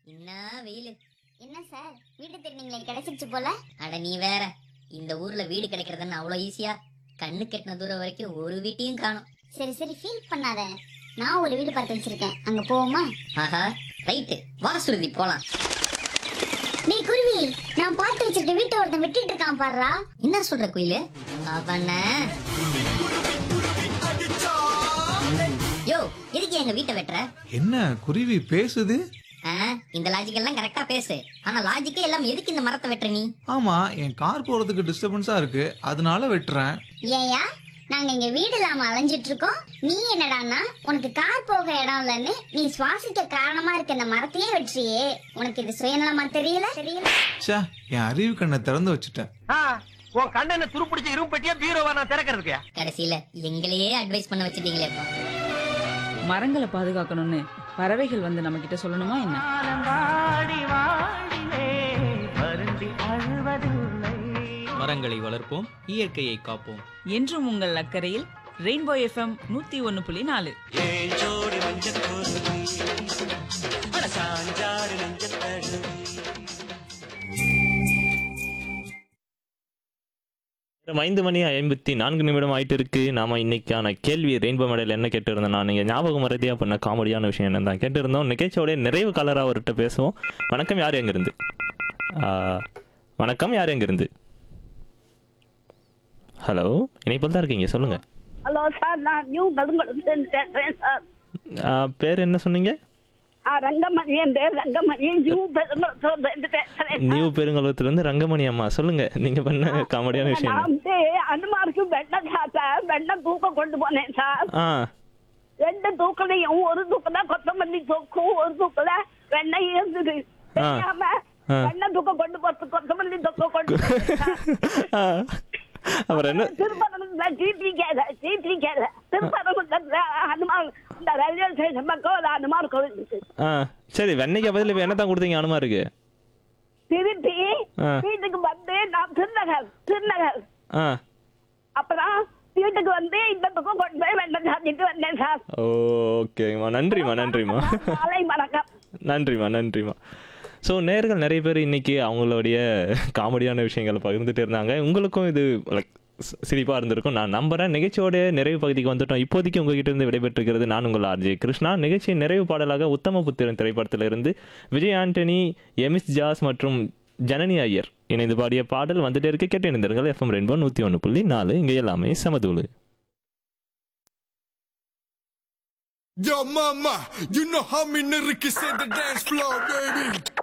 என்ன வெயில் என்ன சார் வீடு திருநீங்களே கிடைச்சிருச்சு போல அட நீ வேற இந்த ஊர்ல வீடு கிடைக்கிறதுன்னு அவ்வளோ ஈஸியா கண்ணு கெட்டின தூரம் வரைக்கும் ஒரு வீட்டையும் காணும் சரி சரி ஃபீல் பண்ணாத நான் ஒரு வீடு பார்த்து வச்சிருக்கேன் அங்க போவோமா ஆஹா ரைட்டு வா சுருதி போலாம் நீ குருவி நான் பார்த்து வச்சிருக்க வீட்டை ஒருத்தன் விட்டுட்டு இருக்கான் பாருடா என்ன சொல்ற குயிலு அவன யோ எதுக்கு எங்க வீட்டை வெட்டுற என்ன குருவி பேசுது ஆ, இந்த லாஜிக் எல்லாம் கரெக்டா பேசு ஆனா லாஜிக்கே எல்லாம் எதுக்கு இந்த மரத்தை வெட்டுற நீ ஆமா என் கார் போறதுக்கு டிஸ்டர்பன்ஸா இருக்கு அதனால வெட்டுறேன் ஏயா நாங்க இங்க வீடு இல்லாம அலைஞ்சிட்டு இருக்கோம் நீ என்னடான்னா உனக்கு கார் போக இடம் இல்லைன்னு நீ சுவாசிக்க காரணமா இருக்க இந்த மரத்தையே வெற்றியே உனக்கு இது சுயநலமா தெரியல தெரியல ச்சே என் அறிவு கண்ணை திறந்து வச்சுட்டேன் ஆ, உன் கண்ணனை துருப்பிடிச்ச இரும்பு பெட்டியா பீரோவா நான் திறக்கிறதுக்கு கடைசியில எங்களையே அட்வைஸ் பண்ண வச்சிட்டீங்களே இப்போ மரங்களை பாதுகாக்கணும்னு பறவைகள் வந்து நம்ம கிட்ட சொல்லணுமா என்ன வாடி வாடிலே வருந்தி அழுவதில்லை மரங்களை வளர்ப்போம் இயற்கையை காப்போம் என்றும் உங்கள் அக்கறையில் ரெயின்போ எஃப்எம் நூத்தி ஒன்னு புள்ளி நாலு ஜோடி மஞ்சள் சாஞ்சாறு நெஞ்சத்தழு நேரம் ஐந்து மணி ஐம்பத்தி நான்கு நிமிடம் ஆயிட்டு இருக்கு நாம இன்னைக்கான கேள்வி ரெயின்போ மெடல் என்ன கேட்டிருந்தோம் நான் நீங்க ஞாபகம் மறதியா பண்ண காமெடியான விஷயம் என்ன தான் கேட்டிருந்தோம் நிகழ்ச்சியோட நிறைவு கலரா அவர்கிட்ட பேசுவோம் வணக்கம் யார் எங்கிருந்து ஆ, வணக்கம் யார் எங்கிருந்து ஹலோ இணைப்பில் தான் இருக்கீங்க சொல்லுங்க ஹலோ சார் நான் நியூ பெருங்குளத்துலேருந்து பேசுகிறேன் சார் ஆ, பேர் என்ன சொன்னீங்க ஆ ரங்கமணி என் பேர் ரங்கமணி நியூ பெருங்குளத்துலேருந்து பேசுகிறேன் நியூ பெருங்குளத்துலேருந்து ரங்கமணி அம்மா சொல்லுங்க நீங்க பண்ண காமெடியான விஷயம் நான் என்ன? வந்து அனுமாருக்கு வெண்ணெய் சார் வெண்ணெய் தூக்க கொண்டு போனேன் சார் ஆ ரெண்டு தூக்கலையும் ஒரு தூக்கல கொத்தமல்லி தூக்கும் ஒரு தூக்கல வெண்ணெய் இருந்தது தெரியாம ஆ. வெண்ணெய் தூக்க கொண்டு போறது கொத்தமல்லி தூக்க கொண்டு போனேன் சார். ஆ. அப்புறம் என்ன திருப்பரங்குன்றத்துல ஜிபி கேல ஜிபி கேல திருப்பரங்குன்றத்துல ஹனுமான் இந்த ரயில்வே ஸ்டேஷன் பக்கம் ஒரு ஹனுமார் கோவில் இருக்கு ஆ சரி வெண்ணைக்கு பதில் இப்போ என்ன தான் கொடுத்தீங்க அனுமா இருக்கு திருப்பி ஆ. வீட்டுக்கு வந்து நான் திருநகர் திருநகர் ஆ அப்புறம் வீட்டுக்கு வந்து இந்த பக்கம் கொண்டு போய் வெண்ணெய் சாப்பிட்டு வந்தேன் சார் ஓகேம்மா நன்றிம்மா நன்றிம்மா காலை வணக்கம் நன்றிம்மா நன்றிம்மா ஸோ நேர்கள் நிறைய பேர் இன்னைக்கு அவங்களுடைய காமெடியான விஷயங்களை பகிர்ந்துட்டு இருந்தாங்க உங்களுக்கும் இது லைக் சிரிப்பாக இருந்திருக்கும் நான் நம்புறேன் நிகழ்ச்சியோட நிறைவு பகுதிக்கு வந்துட்டோம் இப்போதைக்கு உங்ககிட்ட இருந்து விடைபெற்றுகிறது நான் உங்கள் ஆர்ஜே கிருஷ்ணா நிகழ்ச்சியின் நிறைவு பாடலாக உத்தம புத்திரன் திரைப்படத்திலிருந்து விஜய் ஆண்டனி எமிஸ் ஜாஸ் மற்றும் ஜனனி ஐயர் இணைந்து பாடிய பாடல் வந்துட்டே இருக்க கேட்டு இணைந்தர்கள் எஃப்எம் ரெயின்போ நூற்றி ஒன்று புள்ளி நாலு இங்கே எல்லாமே சமதூளு Yo, mama, you know how me niggas in the dance floor, baby.